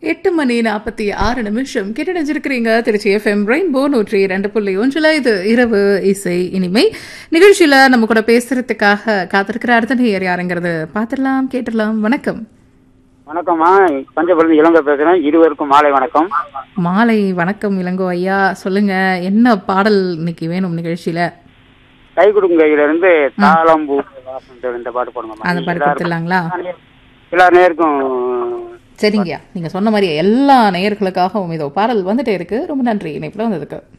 எட்டு மணி நாற்பத்தி ஆறு நிமிஷம் கேட்டு நினைச்சிருக்கிறீங்க திருச்சி எஃப்எம் ரெயின்போ நூற்றி ரெண்டு புள்ளி ஒன்றில் இது இரவு இசை இனிமை நிகழ்ச்சியில் நம்ம கூட பேசுறதுக்காக காத்திருக்கிற அடுத்த நேயர் யாருங்கிறது பார்த்துடலாம் கேட்டுடலாம் வணக்கம் வணக்கம்மா பஞ்சபுரம் இளங்க பேசுறேன் இருவருக்கும் மாலை வணக்கம் மாலை வணக்கம் இளங்கோ ஐயா சொல்லுங்க என்ன பாடல் இன்னைக்கு வேணும் நிகழ்ச்சியில கை கொடுங்கையில இருந்து தாளம்பூ வாசம் இந்த பாட்டு போடுங்கம்மா அந்த பாட்டு கொடுத்துடலாங்களா எல்லா நேருக்கும் சரிங்கய்யா நீங்க சொன்ன மாதிரி எல்லா நேயர்களுக்காகவும் இதோ பாடல் வந்துட்டே இருக்கு ரொம்ப நன்றி இணைப்புல வந்ததுக்கு